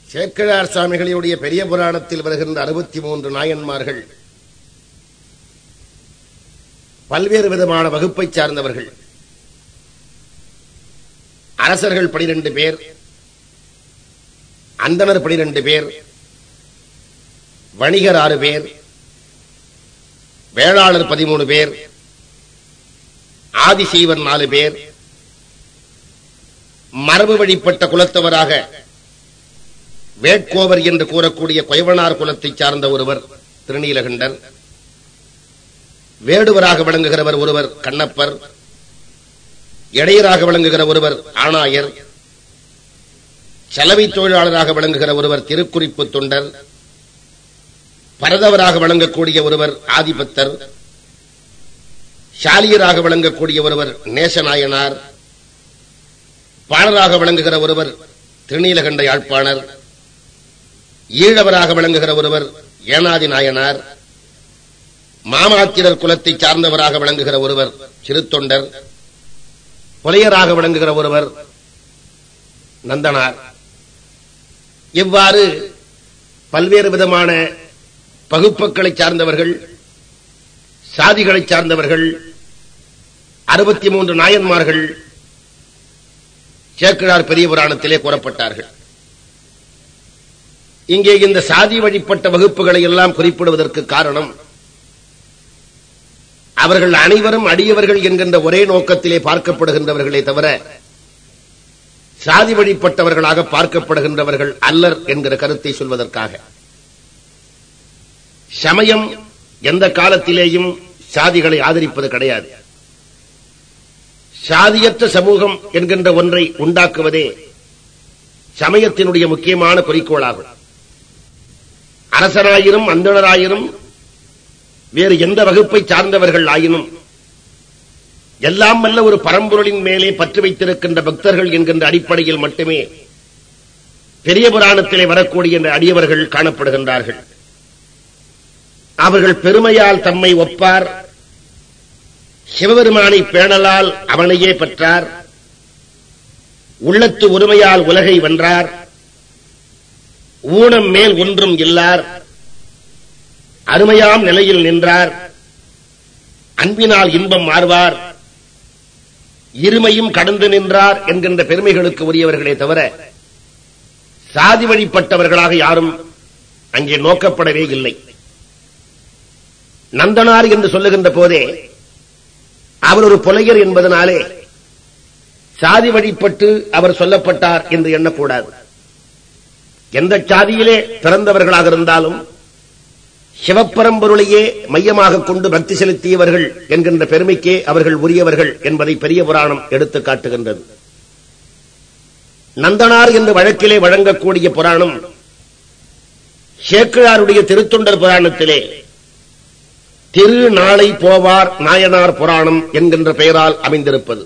சேக்கிழார் சுவாமிகளுடைய பெரிய புராணத்தில் வருகின்ற அறுபத்தி மூன்று நாயன்மார்கள் பல்வேறு விதமான வகுப்பைச் சார்ந்தவர்கள் அரசர்கள் பனிரெண்டு பேர் அந்தனர் பனிரெண்டு பேர் வணிகர் ஆறு பேர் வேளாளர் பதிமூணு பேர் ஆதிசைவர் நாலு பேர் மரபு வழிப்பட்ட குலத்தவராக வேட்கோவர் என்று கூறக்கூடிய கொயவனார் குலத்தைச் சார்ந்த ஒருவர் திருநீலகண்டர் வேடுவராக விளங்குகிறவர் ஒருவர் கண்ணப்பர் இடையராக விளங்குகிற ஒருவர் ஆணாயர் சலவை தொழிலாளராக விளங்குகிற ஒருவர் திருக்குறிப்பு தொண்டர் பரதவராக விளங்கக்கூடிய ஒருவர் ஆதிபத்தர் ஷாலியராக விளங்கக்கூடிய ஒருவர் நேசநாயனார் பாணராக விளங்குகிற ஒருவர் திருநீலகண்ட யாழ்ப்பாணர் ஈழவராக விளங்குகிற ஒருவர் ஏனாதி நாயனார் மாமாத்திரர் குலத்தை சார்ந்தவராக விளங்குகிற ஒருவர் சிறுத்தொண்டர் புலையராக விளங்குகிற ஒருவர் நந்தனார் இவ்வாறு பல்வேறு விதமான பகுப்புகளை சார்ந்தவர்கள் சாதிகளை சார்ந்தவர்கள் அறுபத்தி மூன்று நாயன்மார்கள் சேக்கிழார் பெரிய புராணத்திலே கூறப்பட்டார்கள் இங்கே இந்த சாதி வழிப்பட்ட வகுப்புகளை எல்லாம் குறிப்பிடுவதற்கு காரணம் அவர்கள் அனைவரும் அடியவர்கள் என்கின்ற ஒரே நோக்கத்திலே பார்க்கப்படுகின்றவர்களே தவிர சாதி வழிப்பட்டவர்களாக பார்க்கப்படுகின்றவர்கள் அல்லர் என்கிற கருத்தை சொல்வதற்காக சமயம் எந்த காலத்திலேயும் சாதிகளை ஆதரிப்பது கிடையாது சாதியற்ற சமூகம் என்கின்ற ஒன்றை உண்டாக்குவதே சமயத்தினுடைய முக்கியமான குறிக்கோளாகும் அரசராயிரும் அந்தணராயிரும் வேறு எந்த வகுப்பை சார்ந்தவர்கள் ஆயினும் எல்லாம் வல்ல ஒரு பரம்பொருளின் மேலே பற்று வைத்திருக்கின்ற பக்தர்கள் என்கின்ற அடிப்படையில் மட்டுமே பெரிய புராணத்திலே வரக்கூடிய அடியவர்கள் காணப்படுகின்றார்கள் அவர்கள் பெருமையால் தம்மை ஒப்பார் சிவபெருமானை பேணலால் அவனையே பெற்றார் உள்ளத்து உரிமையால் உலகை வென்றார் ஊனம் மேல் ஒன்றும் இல்லார் அருமையாம் நிலையில் நின்றார் அன்பினால் இன்பம் மாறுவார் இருமையும் கடந்து நின்றார் என்கின்ற பெருமைகளுக்கு உரியவர்களே தவிர சாதி வழிப்பட்டவர்களாக யாரும் அங்கே நோக்கப்படவே இல்லை நந்தனார் என்று சொல்லுகின்ற போதே அவர் ஒரு புலையர் என்பதனாலே சாதி வழிப்பட்டு அவர் சொல்லப்பட்டார் என்று எண்ணக்கூடாது எந்த சாதியிலே பிறந்தவர்களாக இருந்தாலும் சிவப்பரம்பொருளையே மையமாக கொண்டு பக்தி செலுத்தியவர்கள் என்கின்ற பெருமைக்கே அவர்கள் உரியவர்கள் என்பதை பெரிய புராணம் எடுத்து காட்டுகின்றது நந்தனார் என்று வழக்கிலே வழங்கக்கூடிய புராணம் சேக்கிழாருடைய திருத்தொண்டர் புராணத்திலே திரு நாளை போவார் நாயனார் புராணம் என்கின்ற பெயரால் அமைந்திருப்பது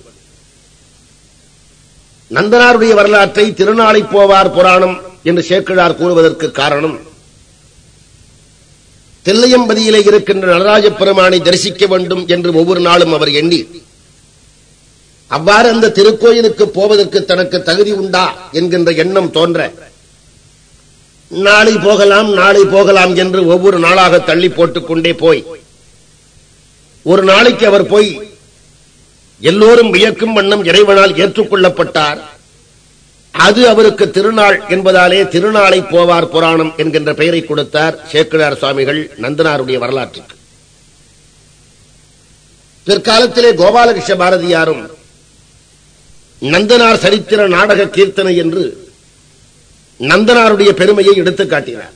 நந்தனாருடைய வரலாற்றை திருநாளை போவார் புராணம் என்று சேக்கிழார் கூறுவதற்கு காரணம் தில்லையம்பதியிலே இருக்கின்ற நடராஜ பெருமானை தரிசிக்க வேண்டும் என்று ஒவ்வொரு நாளும் அவர் எண்ணி அவ்வாறு அந்த திருக்கோயிலுக்கு போவதற்கு தனக்கு தகுதி உண்டா என்கின்ற எண்ணம் தோன்ற நாளை போகலாம் நாளை போகலாம் என்று ஒவ்வொரு நாளாக தள்ளி போட்டுக் கொண்டே போய் ஒரு நாளைக்கு அவர் போய் எல்லோரும் வியக்கும் வண்ணம் இறைவனால் ஏற்றுக்கொள்ளப்பட்டார் அது அவருக்கு திருநாள் என்பதாலே திருநாளை போவார் புராணம் என்கின்ற பெயரை கொடுத்தார் சேக்கிழார் சுவாமிகள் நந்தனாருடைய வரலாற்றுக்கு பிற்காலத்திலே கோபாலகிருஷ்ண பாரதியாரும் நந்தனார் சரித்திர நாடக கீர்த்தனை என்று நந்தனாருடைய பெருமையை எடுத்துக் காட்டினார்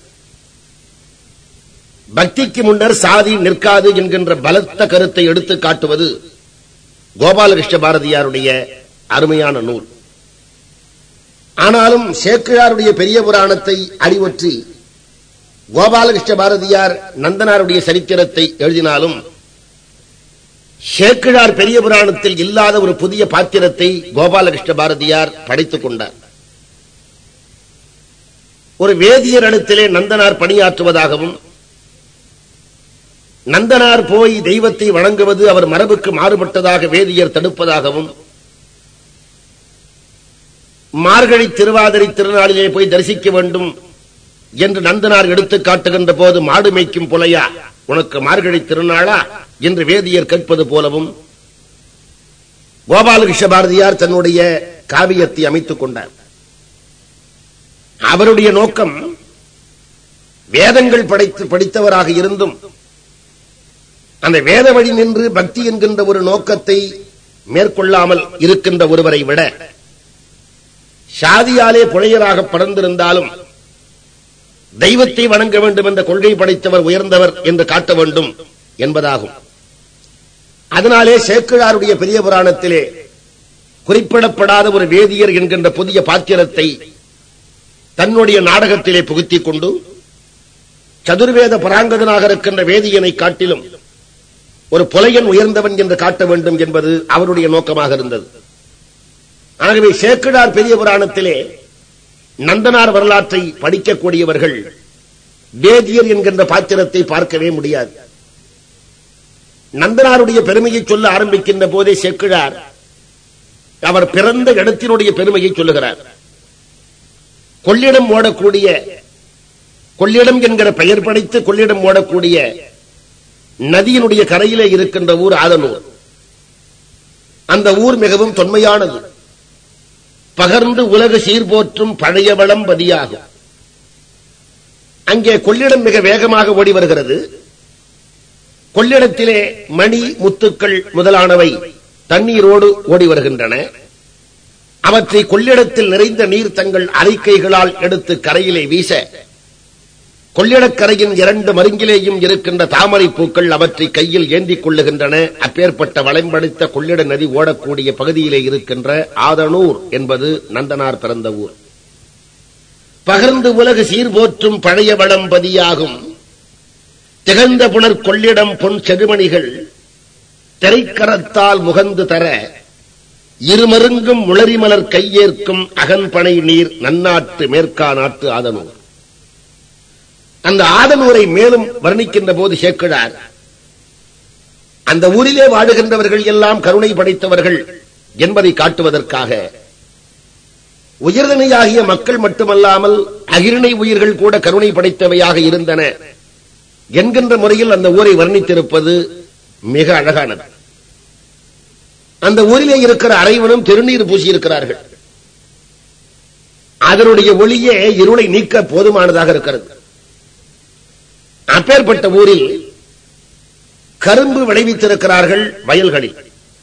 பக்திக்கு முன்னர் சாதி நிற்காது என்கின்ற பலத்த கருத்தை எடுத்துக் காட்டுவது கோபாலகிருஷ்ண பாரதியாருடைய அருமையான நூல் ஆனாலும் சேக்கிழாருடைய பெரிய புராணத்தை அடிவற்றி கோபாலகிருஷ்ண பாரதியார் நந்தனாருடைய சரித்திரத்தை எழுதினாலும் சேக்கிழார் பெரிய புராணத்தில் இல்லாத ஒரு புதிய பாத்திரத்தை கோபாலகிருஷ்ண பாரதியார் படைத்துக் கொண்டார் ஒரு வேதியர் இடத்திலே நந்தனார் பணியாற்றுவதாகவும் நந்தனார் போய் தெய்வத்தை வணங்குவது அவர் மரபுக்கு மாறுபட்டதாக வேதியர் தடுப்பதாகவும் மார்கழி திருவாதிரை திருநாளிலே போய் தரிசிக்க வேண்டும் என்று நந்தனார் எடுத்துக் காட்டுகின்ற போது மாடு மேய்க்கும் புலையா உனக்கு மார்கழி திருநாளா என்று வேதியர் கேட்பது போலவும் கோபாலகிருஷ்ண பாரதியார் தன்னுடைய காவியத்தை அமைத்துக் கொண்டார் அவருடைய நோக்கம் வேதங்கள் படைத்து படித்தவராக இருந்தும் அந்த வேத வழி நின்று பக்தி என்கின்ற ஒரு நோக்கத்தை மேற்கொள்ளாமல் இருக்கின்ற ஒருவரை விட சாதியாலே புழையராக படர்ந்திருந்தாலும் தெய்வத்தை வணங்க வேண்டும் என்ற கொள்கை படைத்தவர் உயர்ந்தவர் என்று காட்ட வேண்டும் என்பதாகும் அதனாலே சேக்கிழாருடைய பெரிய புராணத்திலே குறிப்பிடப்படாத ஒரு வேதியர் என்கின்ற புதிய பாத்திரத்தை தன்னுடைய நாடகத்திலே புகுத்திக் கொண்டு சதுர்வேத பராங்கதனாக இருக்கின்ற வேதியனை காட்டிலும் ஒரு புலையன் உயர்ந்தவன் என்று காட்ட வேண்டும் என்பது அவருடைய நோக்கமாக இருந்தது ஆகவே சேக்கிழார் பெரிய புராணத்திலே நந்தனார் வரலாற்றை படிக்கக்கூடியவர்கள் வேதியர் என்கின்ற பாத்திரத்தை பார்க்கவே முடியாது நந்தனாருடைய பெருமையை சொல்ல ஆரம்பிக்கின்ற போதே சேக்கிழார் அவர் பிறந்த இடத்தினுடைய பெருமையை சொல்லுகிறார் கொள்ளிடம் ஓடக்கூடிய கொள்ளிடம் என்கிற பெயர் படைத்து கொள்ளிடம் ஓடக்கூடிய நதியினுடைய கரையிலே இருக்கின்ற ஊர் ஆதனூர் அந்த ஊர் மிகவும் தொன்மையானது பகர்ந்து உலக சீர்போற்றும் பழைய வளம் பதியாகும் அங்கே கொள்ளிடம் மிக வேகமாக ஓடி வருகிறது கொள்ளிடத்திலே மணி முத்துக்கள் முதலானவை தண்ணீரோடு ஓடி வருகின்றன அவற்றை கொள்ளிடத்தில் நிறைந்த நீர் தங்கள் அரைக்கைகளால் எடுத்து கரையிலே வீச கொள்ளிடக்கரையின் இரண்டு மருங்கிலேயும் இருக்கின்ற தாமரை பூக்கள் அவற்றை கையில் ஏந்திக் கொள்ளுகின்றன அப்பேற்பட்ட வளம்படுத்த கொள்ளிட நதி ஓடக்கூடிய பகுதியிலே இருக்கின்ற ஆதனூர் என்பது நந்தனார் பிறந்த ஊர் பகர்ந்து உலகு சீர்போற்றும் பழைய வளம்பதியாகும் திகழ்ந்த புனர் கொள்ளிடம் பொன் செடுமணிகள் திரைக்கரத்தால் முகந்து தர இருமருங்கும் முளரிமலர் கையேற்கும் அகன்பனை நீர் நன்னாட்டு மேற்கா நாட்டு ஆதனூர் அந்த ஆதனூரை மேலும் வர்ணிக்கின்ற போது சேக்கிழார் அந்த ஊரிலே வாழுகின்றவர்கள் எல்லாம் கருணை படைத்தவர்கள் என்பதை காட்டுவதற்காக உயர்தனையாகிய மக்கள் மட்டுமல்லாமல் அகிரிணை உயிர்கள் கூட கருணை படைத்தவையாக இருந்தன என்கின்ற முறையில் அந்த ஊரை வர்ணித்திருப்பது மிக அழகானது அந்த ஊரிலே இருக்கிற அனைவரும் திருநீர் பூசியிருக்கிறார்கள் அதனுடைய ஒளியே இருளை நீக்க போதுமானதாக இருக்கிறது அப்பேற்பட்ட ஊரில் கரும்பு விளைவித்திருக்கிறார்கள் வயல்களில்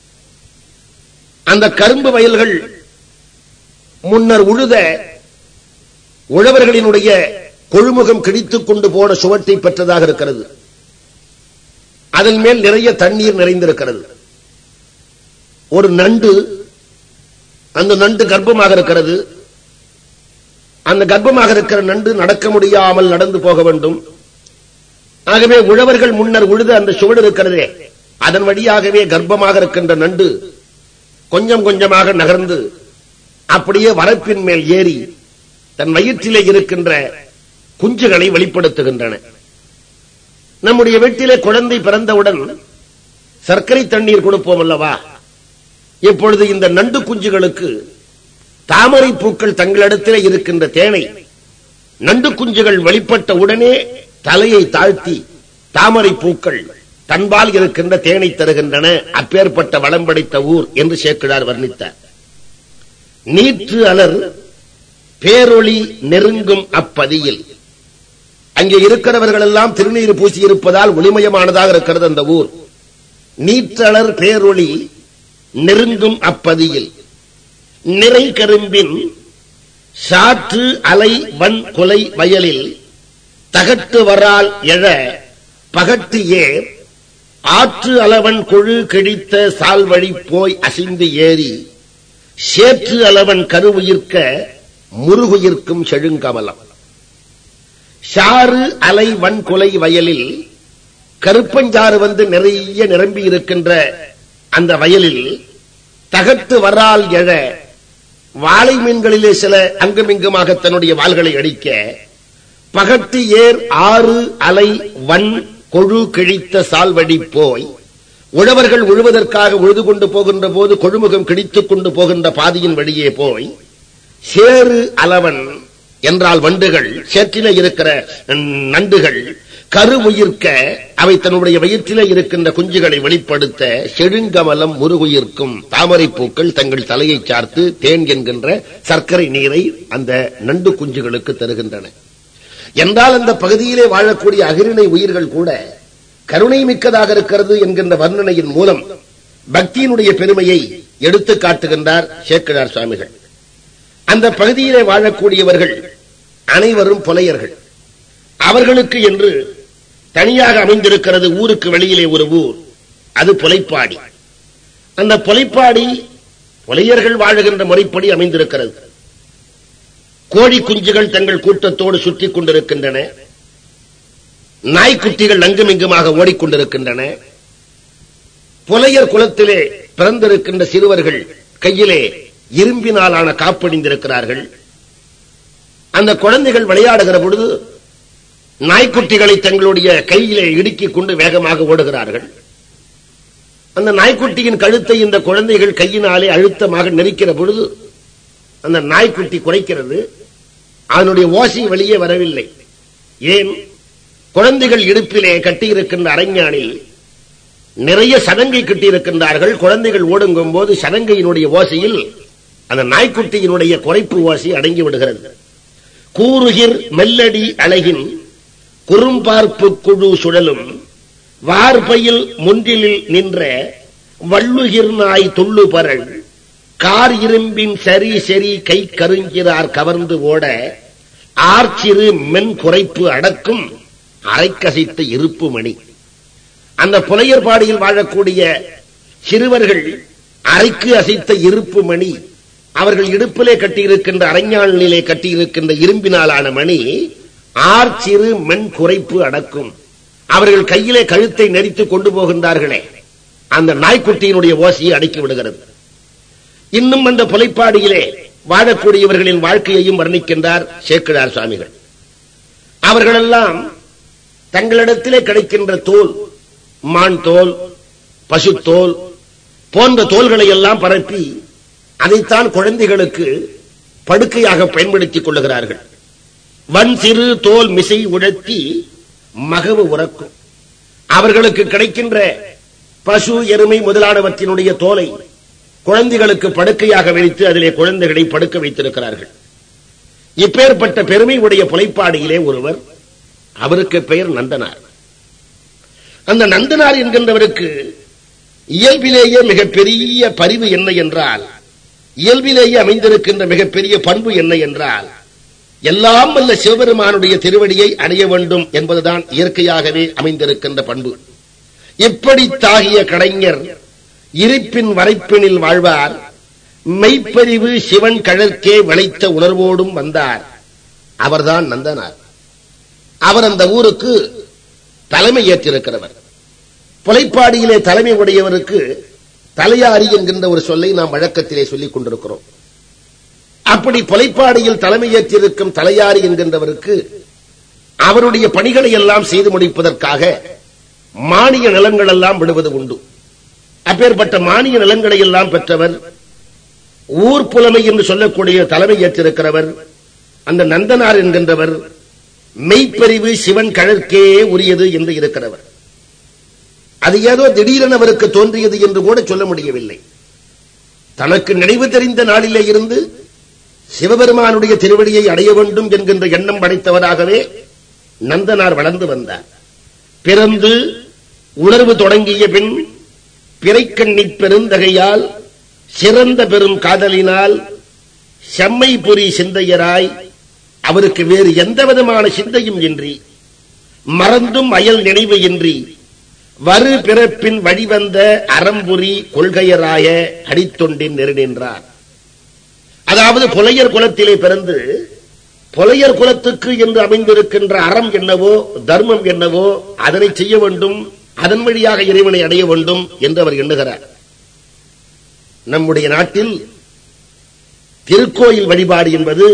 அந்த கரும்பு வயல்கள் முன்னர் உழுத உழவர்களினுடைய கொழுமுகம் கிடித்துக் கொண்டு போன சுவட்டை பெற்றதாக இருக்கிறது அதன் மேல் நிறைய தண்ணீர் நிறைந்திருக்கிறது ஒரு நண்டு அந்த நண்டு கர்ப்பமாக இருக்கிறது அந்த கர்ப்பமாக இருக்கிற நண்டு நடக்க முடியாமல் நடந்து போக வேண்டும் ஆகவே உழவர்கள் முன்னர் உழுத அந்த சுவடு இருக்கிறதே அதன் வழியாகவே கர்ப்பமாக இருக்கின்ற நண்டு கொஞ்சம் கொஞ்சமாக நகர்ந்து அப்படியே வரப்பின் மேல் ஏறி தன் வயிற்றிலே இருக்கின்ற குஞ்சுகளை வெளிப்படுத்துகின்றன நம்முடைய வீட்டிலே குழந்தை பிறந்தவுடன் சர்க்கரை தண்ணீர் கொடுப்போம் அல்லவா இப்பொழுது இந்த நண்டு குஞ்சுகளுக்கு தாமரை பூக்கள் தங்களிடத்திலே இருக்கின்ற தேனை நண்டு குஞ்சுகள் வெளிப்பட்ட உடனே தலையை தாழ்த்தி தாமரை பூக்கள் தன்பால் இருக்கின்ற தேனை தருகின்றன அப்பேற்பட்ட வளம் படைத்த ஊர் என்று சேக்கிழார் வர்ணித்தார் நீற்று அலர் பேரொளி நெருங்கும் அப்பதியில் அங்கே இருக்கிறவர்கள் எல்லாம் திருநீர் பூசி இருப்பதால் ஒளிமயமானதாக இருக்கிறது அந்த ஊர் நீற்றளர் பேரொளி நெருங்கும் அப்பதியில் நிறை கரும்பின் சாற்று அலை வன் கொலை வயலில் தகட்டு வரால் எழ பகட்டு ஏர் ஆற்று அளவன் கொழு கிழித்த சால்வழி போய் அசிந்து ஏறி சேற்று அளவன் கருவுயிர்க்க முருகுயிர்க்கும் செழுங்கமலம் சாறு அலை வன்கொலை வயலில் கருப்பஞ்சாறு வந்து நிறைய நிரம்பி இருக்கின்ற அந்த வயலில் தகட்டு வரால் எழ வாழை மீன்களிலே சில அங்குமிங்குமாக தன்னுடைய வாள்களை அடிக்க பகட்டு ஏர் ஆறு அலை வன் கொழு கிழித்த சால்வடி போய் உழவர்கள் உழுவதற்காக உழுது கொண்டு போகின்ற போது கொழுமுகம் கிழித்துக் கொண்டு போகின்ற பாதியின் வழியே போய் சேறு அலவன் என்றால் வண்டுகள் சேற்றிலே இருக்கிற நண்டுகள் கரு உயிர்க்க அவை தன்னுடைய வயிற்றிலே இருக்கின்ற குஞ்சுகளை வெளிப்படுத்த செழுங்கமலம் முருகுயிர்க்கும் தாமரை பூக்கள் தங்கள் தலையை சார்த்து தேன் என்கின்ற சர்க்கரை நீரை அந்த நண்டு குஞ்சுகளுக்கு தருகின்றன என்றால் அந்த பகுதியிலே வாழக்கூடிய அகிரிணை உயிர்கள் கூட கருணை மிக்கதாக இருக்கிறது என்கின்ற வர்ணனையின் மூலம் பக்தியினுடைய பெருமையை எடுத்து காட்டுகின்றார் சேக்கிழார் சுவாமிகள் அந்த பகுதியிலே வாழக்கூடியவர்கள் அனைவரும் புலையர்கள் அவர்களுக்கு என்று தனியாக அமைந்திருக்கிறது ஊருக்கு வெளியிலே ஒரு ஊர் அது புலைப்பாடி அந்த புலைப்பாடி புலையர்கள் வாழுகின்ற முறைப்படி அமைந்திருக்கிறது கோழி குஞ்சுகள் தங்கள் கூட்டத்தோடு சுற்றிக் கொண்டிருக்கின்றன நாய்க்குட்டிகள் அங்குமிங்குமாக ஓடிக்கொண்டிருக்கின்றன புலையர் குலத்திலே பிறந்திருக்கின்ற சிறுவர்கள் கையிலே இரும்பினாலான காப்பணிந்திருக்கிறார்கள் அந்த குழந்தைகள் விளையாடுகிற பொழுது நாய்க்குட்டிகளை தங்களுடைய கையிலே இடுக்கிக் கொண்டு வேகமாக ஓடுகிறார்கள் அந்த நாய்க்குட்டியின் கழுத்தை இந்த குழந்தைகள் கையினாலே அழுத்தமாக நெரிக்கிற பொழுது அந்த நாய்க்குட்டி குறைக்கிறது அதனுடைய ஓசை வெளியே வரவில்லை ஏன் குழந்தைகள் இடுப்பிலே கட்டியிருக்கின்ற அரஞ்ஞானில் நிறைய சதங்கை கட்டியிருக்கின்றார்கள் குழந்தைகள் ஓடுங்கும் போது சதங்கையினுடைய ஓசையில் அந்த நாய்க்குட்டியினுடைய குறைப்பு ஓசை அடங்கி விடுகிறது கூறுகிர் மெல்லடி அழகின் குறும்பார்ப்பு குழு சுழலும் வார்பையில் முன்றிலில் நின்ற வள்ளுகிர் நாய் துள்ளு பரள் கார் இரும்பின் சரி சரி கை கருங்கிறார் கவர்ந்து ஓட ஆர்ச்சிறு மென் குறைப்பு அடக்கும் அரைக்கசைத்த இருப்பு மணி அந்த புலையர்பாடியில் வாழக்கூடிய சிறுவர்கள் அரைக்கு அசைத்த இருப்பு மணி அவர்கள் இடுப்பிலே கட்டியிருக்கின்ற அரஞ்ஞானிலே கட்டியிருக்கின்ற இரும்பினாலான மணி ஆர்ச்சிறு மென் குறைப்பு அடக்கும் அவர்கள் கையிலே கழுத்தை நெரித்து கொண்டு போகின்றார்களே அந்த நாய்க்குட்டியினுடைய ஓசையை அடக்கி விடுகிறது இன்னும் அந்த புலைப்பாடியிலே வாழக்கூடியவர்களின் வாழ்க்கையையும் வர்ணிக்கின்றார் சேக்கிழார் சுவாமிகள் அவர்களெல்லாம் தங்களிடத்திலே கிடைக்கின்ற தோல் மான் தோல் பசுத்தோல் போன்ற தோல்களை எல்லாம் பரப்பி அதைத்தான் குழந்தைகளுக்கு படுக்கையாக பயன்படுத்திக் கொள்ளுகிறார்கள் வன் சிறு தோல் மிசை உழத்தி மகவு உறக்கும் அவர்களுக்கு கிடைக்கின்ற பசு எருமை முதலானவற்றினுடைய தோலை குழந்தைகளுக்கு படுக்கையாக வைத்து அதிலே குழந்தைகளை படுக்க வைத்திருக்கிறார்கள் இப்பேற்பட்ட பெருமை உடைய புலைப்பாடியிலே ஒருவர் அவருக்கு பெயர் நந்தனார் அந்த நந்தனார் என்கின்றவருக்கு இயல்பிலேயே மிகப்பெரிய பரிவு என்ன என்றால் இயல்பிலேயே அமைந்திருக்கின்ற மிகப்பெரிய பண்பு என்ன என்றால் எல்லாம் வல்ல சிவபெருமானுடைய திருவடியை அடைய வேண்டும் என்பதுதான் இயற்கையாகவே அமைந்திருக்கின்ற பண்பு இப்படி தாகிய கலைஞர் இருப்பின் வரைப்பினில் வாழ்வார் மெய்ப்பறிவு சிவன் கழற்கே விளைத்த உணர்வோடும் வந்தார் அவர்தான் நந்தனார் அவர் அந்த ஊருக்கு தலைமை ஏற்றிருக்கிறவர் புலைப்பாடியிலே தலைமை உடையவருக்கு தலையாரி என்கின்ற ஒரு சொல்லை நாம் வழக்கத்திலே சொல்லிக் கொண்டிருக்கிறோம் அப்படி புலைப்பாடியில் தலைமையேற்றிருக்கும் தலையாரி என்கின்றவருக்கு அவருடைய பணிகளை எல்லாம் செய்து முடிப்பதற்காக மானிய நிலங்கள் எல்லாம் விடுவது உண்டு அப்பேற்பட்ட மானிய நிலங்களை எல்லாம் பெற்றவர் ஊர் புலமை என்று சொல்லக்கூடிய தலைமை ஏற்றிருக்கிறவர் அந்த நந்தனார் என்கின்றவர் மெய்ப்பறிவு சிவன் கழற்கே உரியது என்று இருக்கிறவர் அது ஏதோ திடீரென அவருக்கு தோன்றியது என்று கூட சொல்ல முடியவில்லை தனக்கு நினைவு தெரிந்த நாளிலே இருந்து சிவபெருமானுடைய திருவடியை அடைய வேண்டும் என்கின்ற எண்ணம் படைத்தவராகவே நந்தனார் வளர்ந்து வந்தார் பிறந்து உணர்வு தொடங்கிய பின் பிறைக்கண்ணி பெருந்தகையால் சிறந்த பெரும் காதலினால் செம்மை புரி சிந்தையராய் அவருக்கு வேறு எந்த விதமான சிந்தையும் இன்றி மறந்தும் அயல் நினைவு இன்றி வரு பிறப்பின் வழிவந்த அறம்புரி கொள்கையராய அடித்தொண்டின் நெருநின்றார் அதாவது புலையர் குலத்திலே பிறந்து புலையர் குலத்துக்கு என்று அமைந்திருக்கின்ற அறம் என்னவோ தர்மம் என்னவோ அதனை செய்ய வேண்டும் அதன் வழியாக இறைவனை அடைய வேண்டும் என்று அவர் எண்ணுகிறார் நம்முடைய நாட்டில் திருக்கோயில் வழிபாடு என்பது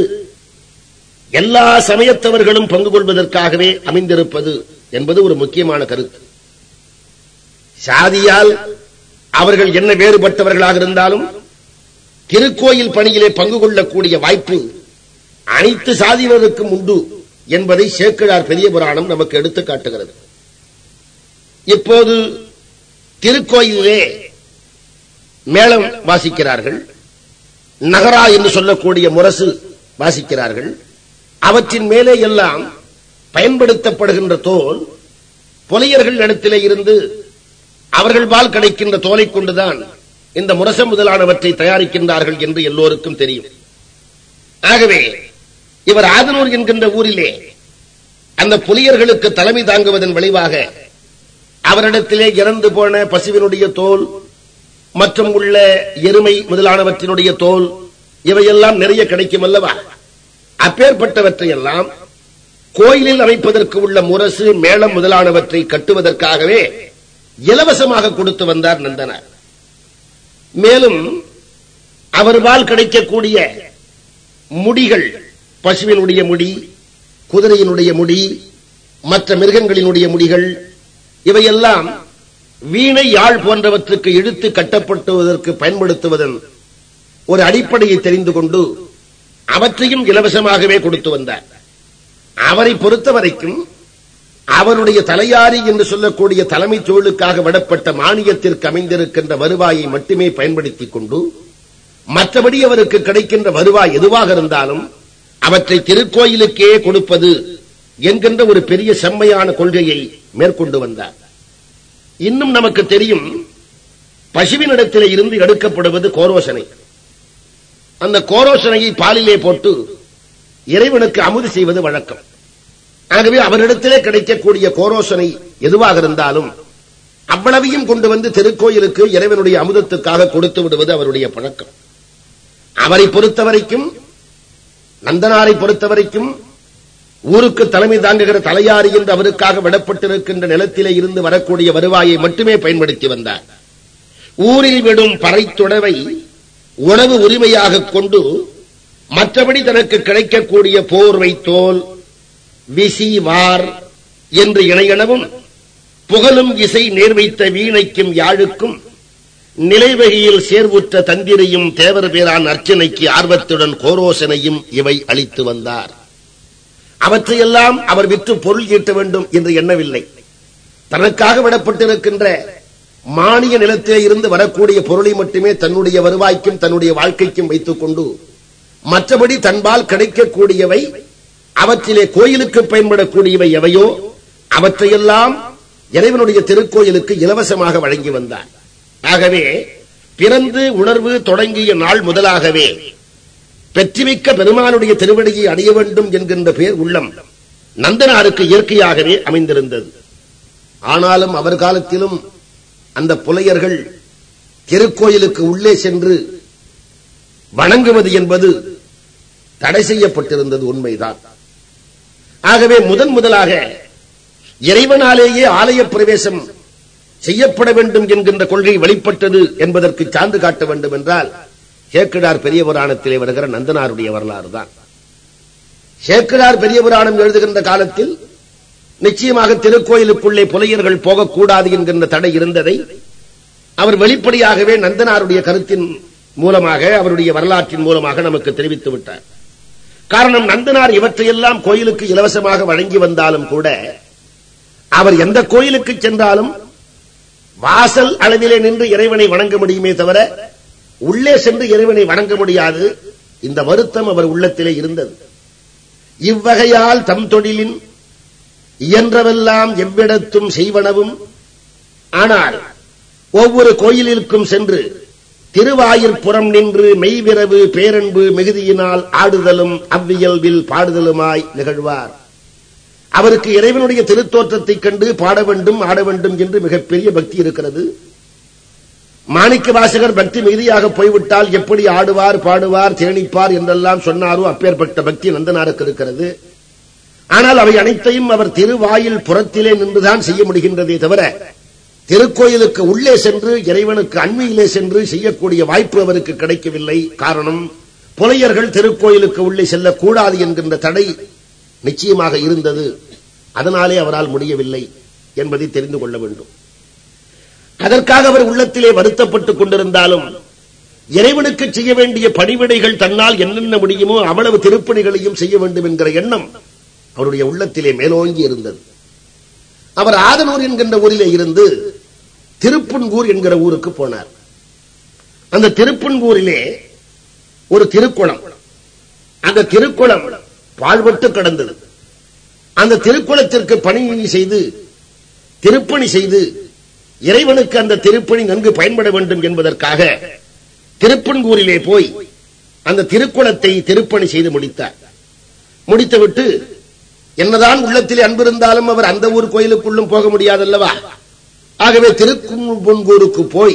எல்லா சமயத்தவர்களும் பங்கு கொள்வதற்காகவே அமைந்திருப்பது என்பது ஒரு முக்கியமான கருத்து சாதியால் அவர்கள் என்ன வேறுபட்டவர்களாக இருந்தாலும் திருக்கோயில் பணியிலே பங்கு கொள்ளக்கூடிய வாய்ப்பு அனைத்து சாதியினருக்கும் உண்டு என்பதை சேக்கிழார் பெரிய புராணம் நமக்கு எடுத்து காட்டுகிறது இப்போது திருக்கோயிலே மேளம் வாசிக்கிறார்கள் நகரா என்று சொல்லக்கூடிய முரசு வாசிக்கிறார்கள் அவற்றின் மேலே எல்லாம் பயன்படுத்தப்படுகின்ற தோல் புலையர்கள் இடத்திலே இருந்து அவர்கள் பால் கிடைக்கின்ற தோலை கொண்டுதான் இந்த முரசம் முதலானவற்றை தயாரிக்கின்றார்கள் என்று எல்லோருக்கும் தெரியும் ஆகவே இவர் ஆதனூர் என்கின்ற ஊரிலே அந்த புலியர்களுக்கு தலைமை தாங்குவதன் விளைவாக அவரிடத்திலே இறந்து போன பசுவினுடைய தோல் மற்றும் உள்ள எருமை முதலானவற்றினுடைய தோல் இவையெல்லாம் நிறைய கிடைக்கும் அல்லவா அப்பேற்பட்டவற்றை எல்லாம் கோயிலில் அமைப்பதற்கு உள்ள முரசு மேளம் முதலானவற்றை கட்டுவதற்காகவே இலவசமாக கொடுத்து வந்தார் நந்தனார் மேலும் அவர்பால் கிடைக்கக்கூடிய முடிகள் பசுவினுடைய முடி குதிரையினுடைய முடி மற்ற மிருகங்களினுடைய முடிகள் இவையெல்லாம் வீணை யாழ் போன்றவற்றுக்கு இழுத்து கட்டப்பட்டுவதற்கு பயன்படுத்துவதன் ஒரு அடிப்படையை தெரிந்து கொண்டு அவற்றையும் இலவசமாகவே கொடுத்து வந்தார் அவரை பொறுத்தவரைக்கும் அவருடைய தலையாரி என்று சொல்லக்கூடிய தலைமைச் தொழிலுக்காக விடப்பட்ட மானியத்திற்கு அமைந்திருக்கின்ற வருவாயை மட்டுமே பயன்படுத்திக் கொண்டு மற்றபடி அவருக்கு கிடைக்கின்ற வருவாய் எதுவாக இருந்தாலும் அவற்றை திருக்கோயிலுக்கே கொடுப்பது என்கின்ற ஒரு பெரிய செம்மையான கொள்கையை மேற்கொண்டு வந்தார் இன்னும் நமக்கு தெரியும் பசுவினிடத்திலே இருந்து எடுக்கப்படுவது கோரோசனை அந்த கோரோசனையை பாலிலே போட்டு இறைவனுக்கு அமுது செய்வது வழக்கம் ஆகவே அவரிடத்திலே கிடைக்கக்கூடிய கோரோசனை எதுவாக இருந்தாலும் அவ்வளவையும் கொண்டு வந்து திருக்கோயிலுக்கு இறைவனுடைய அமுதத்துக்காக கொடுத்து விடுவது அவருடைய பழக்கம் அவரை பொறுத்தவரைக்கும் நந்தனாரை பொறுத்தவரைக்கும் ஊருக்கு தலைமை தாங்குகிற தலையாரி என்று அவருக்காக விடப்பட்டிருக்கின்ற நிலத்திலே இருந்து வரக்கூடிய வருவாயை மட்டுமே பயன்படுத்தி வந்தார் ஊரில் விடும் பறைத்துடவை உணவு உரிமையாக கொண்டு மற்றபடி தனக்கு கிடைக்கக்கூடிய போர்வை தோல் விசி வார் என்று இணையனவும் புகழும் இசை நேர்வைத்த வீணைக்கும் யாழுக்கும் நிலைவகையில் சேர்வுற்ற தந்திரையும் தேவர் பேரான் அர்ச்சனைக்கு ஆர்வத்துடன் கோரோசனையும் இவை அளித்து வந்தார் அவற்றையெல்லாம் அவர் விற்று பொருள் ஈட்ட வேண்டும் என்று எண்ணவில்லை தனக்காக விடப்பட்டிருக்கின்ற மானிய நிலத்திலே இருந்து வரக்கூடிய பொருளை மட்டுமே தன்னுடைய வருவாய்க்கும் தன்னுடைய வாழ்க்கைக்கும் வைத்துக் கொண்டு மற்றபடி தன்பால் கிடைக்கக்கூடியவை அவற்றிலே கோயிலுக்கு பயன்படக்கூடியவை எவையோ அவற்றையெல்லாம் இறைவனுடைய திருக்கோயிலுக்கு இலவசமாக வழங்கி வந்தார் ஆகவே பிறந்து உணர்வு தொடங்கிய நாள் முதலாகவே பெற்றிமிக்க பெருமானுடைய திருவடியை அடைய வேண்டும் என்கின்ற பேர் உள்ளம் நந்தனாருக்கு இயற்கையாகவே அமைந்திருந்தது ஆனாலும் அவர் காலத்திலும் அந்த புலையர்கள் திருக்கோயிலுக்கு உள்ளே சென்று வணங்குவது என்பது தடை செய்யப்பட்டிருந்தது உண்மைதான் ஆகவே முதன் முதலாக இறைவனாலேயே ஆலய பிரவேசம் செய்யப்பட வேண்டும் என்கின்ற கொள்கை வெளிப்பட்டது என்பதற்கு சான்று காட்ட வேண்டும் என்றால் சேக்கிடார் பெரிய புராணத்திலே வருகிற நந்தனாருடைய வரலாறு தான் சேக்கிடார் பெரிய புராணம் எழுதுகின்ற காலத்தில் நிச்சயமாக திருக்கோயிலுக்குள்ளே புலையர்கள் போகக்கூடாது என்கின்ற தடை இருந்ததை அவர் வெளிப்படையாகவே நந்தனாருடைய கருத்தின் மூலமாக அவருடைய வரலாற்றின் மூலமாக நமக்கு தெரிவித்து விட்டார் காரணம் நந்தனார் இவற்றையெல்லாம் கோயிலுக்கு இலவசமாக வழங்கி வந்தாலும் கூட அவர் எந்த கோயிலுக்கு சென்றாலும் வாசல் அளவிலே நின்று இறைவனை வணங்க முடியுமே தவிர உள்ளே சென்று இறைவனை வணங்க முடியாது இந்த வருத்தம் அவர் உள்ளத்திலே இருந்தது இவ்வகையால் தம் தொழிலின் இயன்றவெல்லாம் எவ்விடத்தும் செய்வனவும் ஆனால் ஒவ்வொரு கோயிலிற்கும் சென்று திருவாயிற்புறம் நின்று மெய்விரவு பேரன்பு மிகுதியினால் ஆடுதலும் அவ்வியல்பில் பாடுதலுமாய் நிகழ்வார் அவருக்கு இறைவனுடைய திருத்தோற்றத்தைக் கண்டு பாட வேண்டும் ஆட வேண்டும் என்று மிகப்பெரிய பக்தி இருக்கிறது மாணிக்க வாசகர் பக்தி மிகுதியாக போய்விட்டால் எப்படி ஆடுவார் பாடுவார் தேனிப்பார் என்றெல்லாம் சொன்னாரோ அப்பேற்பட்ட பக்தி நந்தனாருக்கு இருக்கிறது ஆனால் அவை அனைத்தையும் அவர் திருவாயில் புறத்திலே நின்றுதான் செய்ய முடிகின்றதே தவிர திருக்கோயிலுக்கு உள்ளே சென்று இறைவனுக்கு அண்மையிலே சென்று செய்யக்கூடிய வாய்ப்பு அவருக்கு கிடைக்கவில்லை காரணம் புலையர்கள் திருக்கோயிலுக்கு உள்ளே செல்லக்கூடாது என்கின்ற தடை நிச்சயமாக இருந்தது அதனாலே அவரால் முடியவில்லை என்பதை தெரிந்து கொள்ள வேண்டும் அதற்காக அவர் உள்ளத்திலே வருத்தப்பட்டுக் கொண்டிருந்தாலும் இறைவனுக்கு செய்ய வேண்டிய பணிவிடைகள் தன்னால் என்னென்ன முடியுமோ அவ்வளவு திருப்பணிகளையும் செய்ய வேண்டும் என்கிற எண்ணம் அவருடைய உள்ளத்திலே மேலோங்கி இருந்தது அவர் ஆதனூர் என்கின்ற ஊரிலே இருந்து திருப்புன்கூர் என்கிற ஊருக்கு போனார் அந்த திருப்புன்கூரிலே ஒரு திருக்குளம் அந்த திருக்குளம் பாழ்பட்டு கிடந்தது அந்த திருக்குளத்திற்கு பணி செய்து திருப்பணி செய்து இறைவனுக்கு அந்த திருப்பணி நன்கு பயன்பட வேண்டும் என்பதற்காக திருப்பன்கூரிலே போய் அந்த திருக்குளத்தை திருப்பணி செய்து முடித்தார் முடித்துவிட்டு என்னதான் உள்ளத்திலே அன்பிருந்தாலும் அவர் அந்த ஊர் கோயிலுக்குள்ளும் போக முடியாதல்லவா ஆகவே திருக்கும்பொன்கூருக்கு போய்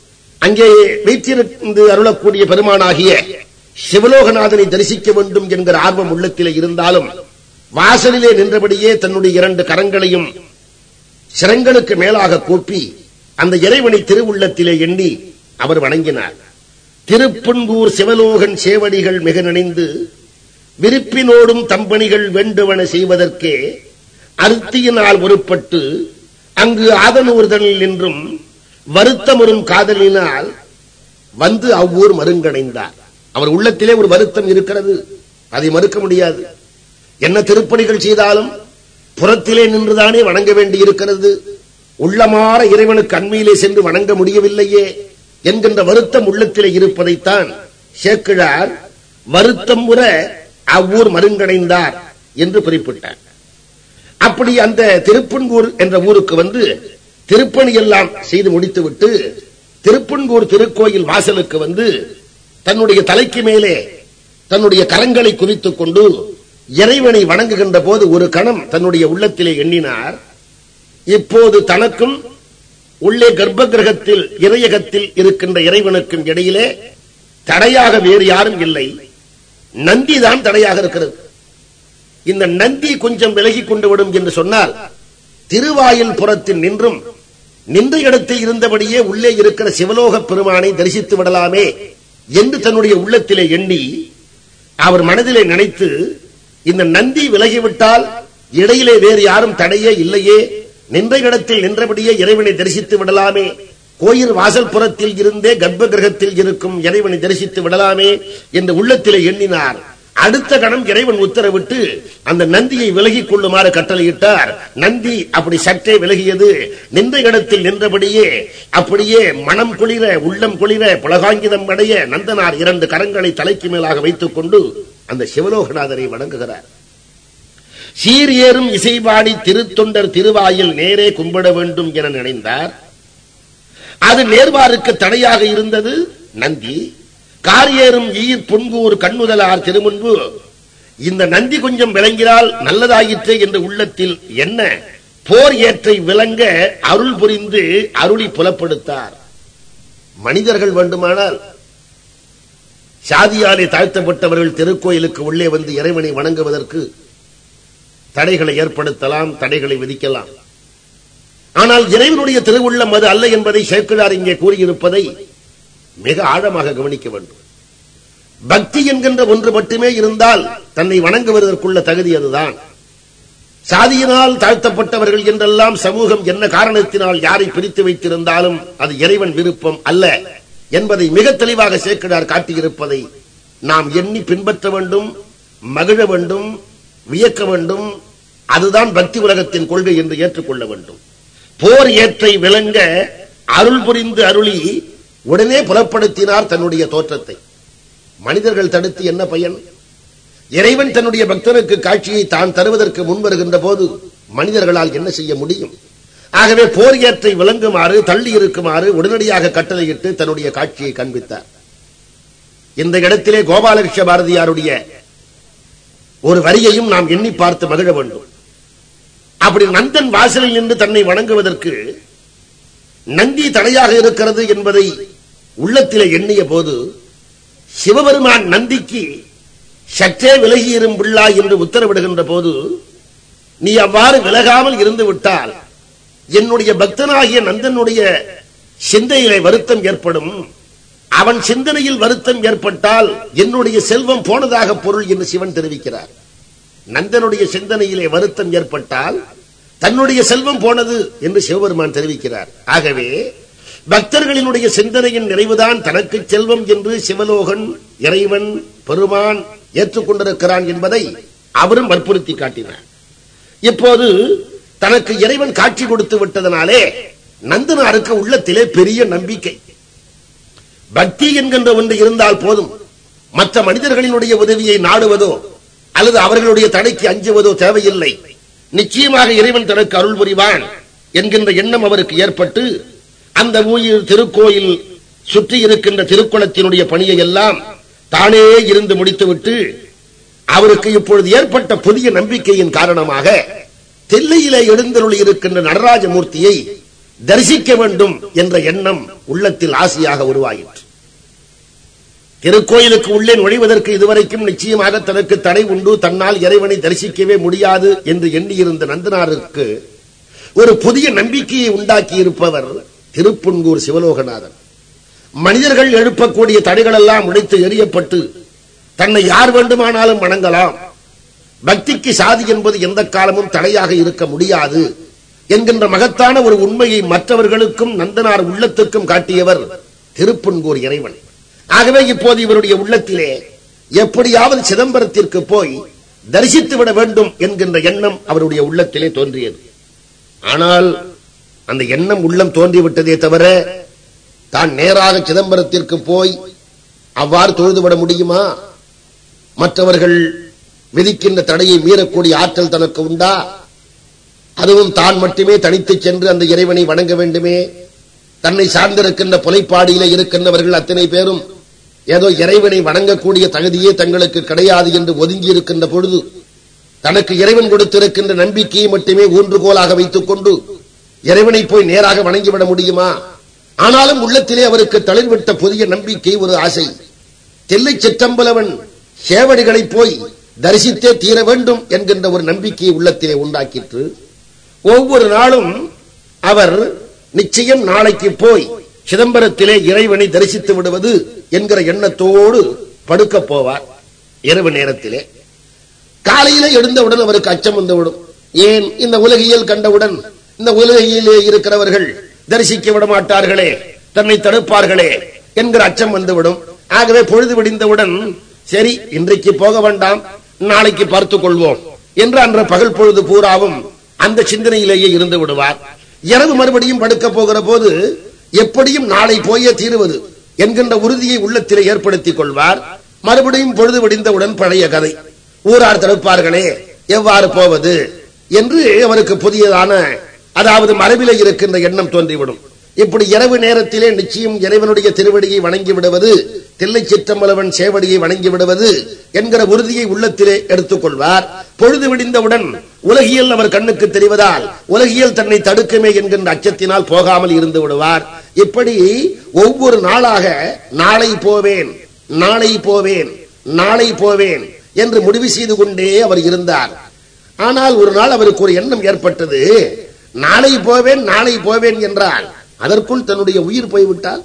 அங்கே வீற்றிருந்து அருளக்கூடிய பெருமானாகிய சிவலோகநாதனை தரிசிக்க வேண்டும் என்கிற ஆர்வம் உள்ளத்திலே இருந்தாலும் வாசலிலே நின்றபடியே தன்னுடைய இரண்டு கரங்களையும் சிரங்களுக்கு மேலாக கூப்பி அந்த இறைவனை திருவுள்ளத்திலே எண்ணி அவர் வணங்கினார் திருப்பன்கூர் சிவலோகன் சேவடிகள் மிக நினைந்து விருப்பினோடும் தம்பணிகள் வேண்டுவன செய்வதற்கே அருத்தியினால் ஒருப்பட்டு அங்கு ஆதனூர்தனில் நின்றும் வருத்தமரும் காதலினால் வந்து அவ்வூர் மருங்கடைந்தார் அவர் உள்ளத்திலே ஒரு வருத்தம் இருக்கிறது அதை மறுக்க முடியாது என்ன திருப்பணிகள் செய்தாலும் புறத்திலே நின்றுதானே வணங்க வேண்டி இருக்கிறது உள்ளமாற இறைவனுக்கு அண்மையிலே சென்று வணங்க முடியவில்லையே என்கின்ற வருத்தம் உள்ளத்திலே இருப்பதைத்தான் சேக்கிழார் வருத்தம் முற அவ்வூர் மருங்கடைந்தார் என்று குறிப்பிட்டார் அப்படி அந்த திருப்பன்கூர் என்ற ஊருக்கு வந்து திருப்பணி எல்லாம் செய்து முடித்துவிட்டு திருப்பன்கூர் திருக்கோயில் வாசலுக்கு வந்து தன்னுடைய தலைக்கு மேலே தன்னுடைய கரங்களை குவித்துக் கொண்டு இறைவனை வணங்குகின்ற போது ஒரு கணம் தன்னுடைய உள்ளத்திலே எண்ணினார் இப்போது தனக்கும் உள்ளே கர்ப்ப கிரகத்தில் இறையகத்தில் இருக்கின்ற இறைவனுக்கும் இடையிலே தடையாக வேறு யாரும் இல்லை நந்தி தான் தடையாக இருக்கிறது இந்த நந்தி கொஞ்சம் விலகிக் கொண்டு விடும் என்று சொன்னால் திருவாயில் புறத்தில் நின்றும் நின்ற இடத்தில் இருந்தபடியே உள்ளே இருக்கிற சிவலோக பெருமானை தரிசித்து விடலாமே என்று தன்னுடைய உள்ளத்திலே எண்ணி அவர் மனதிலே நினைத்து இந்த நந்தி விலகிவிட்டால் இடையிலே வேறு யாரும் தடையே இல்லையே நின்ற இடத்தில் நின்றபடியே இறைவனை தரிசித்து விடலாமே கோயில் வாசல் புறத்தில் இருந்தே கர்ப்ப கிரகத்தில் இருக்கும் இறைவனை தரிசித்து விடலாமே என்று உள்ளத்திலே எண்ணினார் அடுத்த கணம் இறைவன் உத்தரவிட்டு அந்த நந்தியை விலகிக் கொள்ளுமாறு கட்டளையிட்டார் நந்தி அப்படி சற்றே விலகியது நின்ற இடத்தில் நின்றபடியே அப்படியே மனம் குளிர உள்ளம் குளிர புலகாங்கிதம் அடைய நந்தனார் இரண்டு கரங்களை தலைக்கு மேலாக வைத்துக் கொண்டு அந்த சிவலோகநாதரை வணங்குகிறார் சீர் ஏறும் இசைபாடி திருத்தொண்டர் திருவாயில் நேரே கும்பிட வேண்டும் என நினைந்தார் அது நேர்வாருக்கு தடையாக இருந்தது நந்தி காரியேறும் ஈர் புன்கூர் கண்ணுதலார் திருமுன்பு இந்த நந்தி கொஞ்சம் விளங்கினால் நல்லதாயிற்றே என்று உள்ளத்தில் என்ன போர் ஏற்றை விளங்க அருள் புரிந்து அருளி புலப்படுத்தார் மனிதர்கள் வேண்டுமானால் சாதியாலே தாழ்த்தப்பட்டவர்கள் திருக்கோயிலுக்கு உள்ளே வந்து இறைவனை வணங்குவதற்கு தடைகளை ஏற்படுத்தலாம் தடைகளை விதிக்கலாம் ஆனால் இறைவனுடைய திருவுள்ளம் அது அல்ல என்பதை சேர்க்கிறார் இங்கே கூறியிருப்பதை மிக ஆழமாக கவனிக்க வேண்டும் பக்தி என்கின்ற ஒன்று மட்டுமே இருந்தால் தன்னை வணங்குவதற்குள்ள தகுதி அதுதான் சாதியினால் தாழ்த்தப்பட்டவர்கள் என்றெல்லாம் சமூகம் என்ன காரணத்தினால் யாரை பிரித்து வைத்திருந்தாலும் அது இறைவன் விருப்பம் அல்ல என்பதை மிக தெளிவாக சேர்க்கிறார் காட்டியிருப்பதை நாம் எண்ணி பின்பற்ற வேண்டும் மகிழ வேண்டும் வியக்க வேண்டும் அதுதான் பக்தி உலகத்தின் கொள்கை என்று ஏற்றுக்கொள்ள வேண்டும் போர் ஏற்றை விளங்க அருள் புரிந்து அருளி உடனே புலப்படுத்தினார் தன்னுடைய தோற்றத்தை மனிதர்கள் தடுத்து என்ன பயன் இறைவன் தன்னுடைய பக்தனுக்கு காட்சியை தான் தருவதற்கு முன் வருகின்ற போது மனிதர்களால் என்ன செய்ய முடியும் ஆகவே போர் ஏற்றை விளங்குமாறு தள்ளி இருக்குமாறு உடனடியாக கட்டளையிட்டு தன்னுடைய காட்சியை காண்பித்தார் இந்த இடத்திலே கோபாலகிருஷ்ண பாரதியாருடைய ஒரு வரியையும் நாம் எண்ணி பார்த்து மகிழ வேண்டும் அப்படி நந்தன் வாசலில் நின்று தன்னை வணங்குவதற்கு நந்தி தடையாக இருக்கிறது என்பதை உள்ளத்திலே எண்ணிய போது சிவபெருமான் நந்திக்கு சற்றே விலகியிரும் பிள்ளா என்று உத்தரவிடுகின்ற போது நீ அவ்வாறு விலகாமல் இருந்து விட்டால் என்னுடைய பக்தனாகிய நந்தனுடைய சிந்தையிலே வருத்தம் ஏற்படும் அவன் சிந்தனையில் வருத்தம் ஏற்பட்டால் என்னுடைய செல்வம் போனதாக பொருள் என்று சிவன் தெரிவிக்கிறார் நந்தனுடைய சிந்தனையிலே வருத்தம் ஏற்பட்டால் தன்னுடைய செல்வம் போனது என்று சிவபெருமான் தெரிவிக்கிறார் ஆகவே பக்தர்களினுடைய சிந்தனையின் நிறைவுதான் தனக்கு செல்வம் என்று சிவலோகன் இறைவன் பெருமான் ஏற்றுக்கொண்டிருக்கிறான் என்பதை அவரும் வற்புறுத்தி காட்டினார் இப்போது தனக்கு இறைவன் காட்சி கொடுத்து விட்டதனாலே நந்தனாருக்கு உள்ளத்திலே பெரிய நம்பிக்கை பக்தி என்கின்ற ஒன்று இருந்தால் போதும் மற்ற மனிதர்களினுடைய உதவியை நாடுவதோ அல்லது அவர்களுடைய தடைக்கு அஞ்சுவதோ தேவையில்லை நிச்சயமாக இறைவன் தனக்கு அருள் புரிவான் என்கின்ற எண்ணம் அவருக்கு ஏற்பட்டு அந்த ஊழியர் திருக்கோயில் சுற்றி இருக்கின்ற திருக்குளத்தினுடைய பணியை எல்லாம் தானே இருந்து முடித்துவிட்டு அவருக்கு இப்பொழுது ஏற்பட்ட புதிய நம்பிக்கையின் காரணமாக தில்லையிலே எழுந்தருளி இருக்கின்ற நடராஜமூர்த்தியை தரிசிக்க வேண்டும் என்ற எண்ணம் உள்ளத்தில் ஆசையாக உருவாயிற்று திருக்கோயிலுக்கு உள்ளே நுழைவதற்கு இதுவரைக்கும் நிச்சயமாக தனக்கு தடை உண்டு தன்னால் இறைவனை தரிசிக்கவே முடியாது என்று எண்ணியிருந்த நந்தனாருக்கு ஒரு புதிய நம்பிக்கையை உண்டாக்கி இருப்பவர் திருப்புன்கூர் சிவலோகநாதன் மனிதர்கள் எழுப்பக்கூடிய தடைகளெல்லாம் உடைத்து எறியப்பட்டு தன்னை யார் வேண்டுமானாலும் வணங்கலாம் பக்திக்கு சாதி என்பது எந்த காலமும் தடையாக இருக்க முடியாது என்கின்ற மகத்தான ஒரு உண்மையை மற்றவர்களுக்கும் நந்தனார் உள்ளத்துக்கும் காட்டியவர் திருப்புன்கூர் இறைவன் ஆகவே இப்போது இவருடைய உள்ளத்திலே எப்படியாவது சிதம்பரத்திற்கு போய் தரிசித்து விட வேண்டும் என்கின்ற எண்ணம் அவருடைய உள்ளத்திலே தோன்றியது ஆனால் அந்த எண்ணம் உள்ளம் தோன்றிவிட்டதே தவிர தான் நேராக சிதம்பரத்திற்கு போய் அவ்வாறு தொழுதுவிட முடியுமா மற்றவர்கள் விதிக்கின்ற தடையை மீறக்கூடிய ஆற்றல் தனக்கு உண்டா அதுவும் தான் மட்டுமே தனித்து சென்று அந்த இறைவனை வணங்க வேண்டுமே தன்னை சார்ந்திருக்கின்ற புலைப்பாடியில இருக்கின்றவர்கள் அத்தனை பேரும் ஏதோ இறைவனை வணங்கக்கூடிய தகுதியே தங்களுக்கு கிடையாது என்று ஒதுங்கி இருக்கின்ற பொழுது தனக்கு இறைவன் கொடுத்திருக்கின்ற நம்பிக்கையை மட்டுமே ஊன்றுகோலாக வைத்துக் கொண்டு இறைவனை போய் நேராக வணங்கிவிட முடியுமா ஆனாலும் உள்ளத்திலே அவருக்கு தளிர்விட்ட புதிய நம்பிக்கை ஒரு ஆசை தெல்லை சிற்றம்பலவன் சேவடிகளை போய் தரிசித்தே தீர வேண்டும் என்கின்ற ஒரு நம்பிக்கையை உள்ளத்திலே உண்டாக்கிற்று ஒவ்வொரு நாளும் அவர் நிச்சயம் நாளைக்கு போய் சிதம்பரத்திலே இறைவனை தரிசித்து விடுவது என்கிற எண்ணத்தோடு படுக்க போவார் இரவு நேரத்திலே காலையில எழுந்தவுடன் அவருக்கு அச்சம் வந்துவிடும் ஏன் இந்த உலகியல் கண்டவுடன் இந்த உலகிலே இருக்கிறவர்கள் தரிசிக்க விட மாட்டார்களே தன்னை தடுப்பார்களே என்கிற அச்சம் வந்துவிடும் ஆகவே பொழுது விடிந்தவுடன் சரி இன்றைக்கு போக வேண்டாம் நாளைக்கு பார்த்துக் கொள்வோம் என்று அன்ற பகல் பொழுது பூராவும் அந்த சிந்தனையிலேயே இருந்து விடுவார் இரவு மறுபடியும் படுக்க போகிற போது எப்படியும் நாளை போயே தீருவது என்கின்ற உறுதியை உள்ளத்திலே ஏற்படுத்திக் கொள்வார் மறுபடியும் பொழுது விடிந்தவுடன் பழைய கதை ஊரார் தடுப்பார்களே எவ்வாறு போவது என்று அவருக்கு புதியதான அதாவது மரபிலே இருக்கின்ற எண்ணம் தோன்றிவிடும் இப்படி இரவு நேரத்திலே நிச்சயம் இறைவனுடைய திருவடியை வணங்கி விடுவது தில்லை சிற்றம்பலவன் சேவடியை வணங்கி விடுவது என்கிற உறுதியை உள்ளத்திலே எடுத்துக் கொள்வார் பொழுது விடிந்தவுடன் உலகியல் அவர் கண்ணுக்கு தெரிவதால் உலகியல் தன்னை தடுக்குமே என்கின்ற அச்சத்தினால் போகாமல் இருந்து விடுவார் இப்படி ஒவ்வொரு நாளாக நாளை போவேன் நாளை போவேன் நாளை போவேன் என்று முடிவு செய்து கொண்டே அவர் இருந்தார் ஆனால் ஒரு நாள் அவருக்கு ஒரு எண்ணம் ஏற்பட்டது நாளை போவேன் நாளை போவேன் என்றால் அதற்குள் தன்னுடைய உயிர் போய்விட்டால்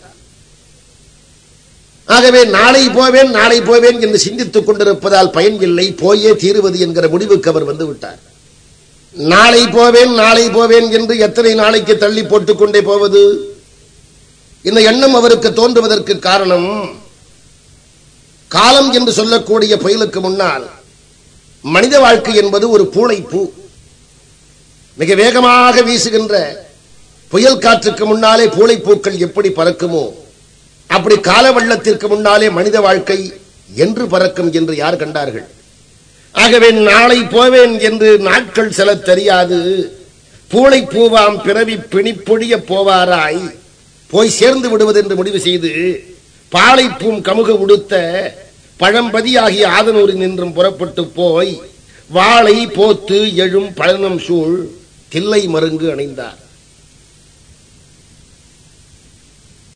ஆகவே நாளை போவேன் நாளை போவேன் என்று சிந்தித்துக் கொண்டிருப்பதால் பயன் இல்லை போயே தீருவது என்கிற முடிவுக்கு அவர் வந்து விட்டார் நாளை போவேன் நாளை போவேன் என்று எத்தனை நாளைக்கு தள்ளி போட்டுக் கொண்டே போவது இந்த எண்ணம் அவருக்கு தோன்றுவதற்கு காரணம் காலம் என்று சொல்லக்கூடிய புயலுக்கு முன்னால் மனித வாழ்க்கை என்பது ஒரு பூளைப்பூ மிக வேகமாக வீசுகின்ற புயல் காற்றுக்கு முன்னாலே பூளைப்பூக்கள் எப்படி பறக்குமோ அப்படி கால வெள்ளத்திற்கு முன்னாலே மனித வாழ்க்கை என்று பறக்கும் என்று யார் கண்டார்கள் ஆகவே நாளை போவேன் என்று நாட்கள் செல தெரியாது பூளை பூவாம் பிறவி பிணிப்பொழிய போவாராய் போய் சேர்ந்து விடுவது என்று முடிவு செய்து பாளைப்பூம் கமுக உடுத்த பழம்பதியாகிய ஆதனூரில் நின்றும் புறப்பட்டு போய் வாளை போத்து எழும் பழனம் சூழ் தில்லை மருங்கு அணைந்தார்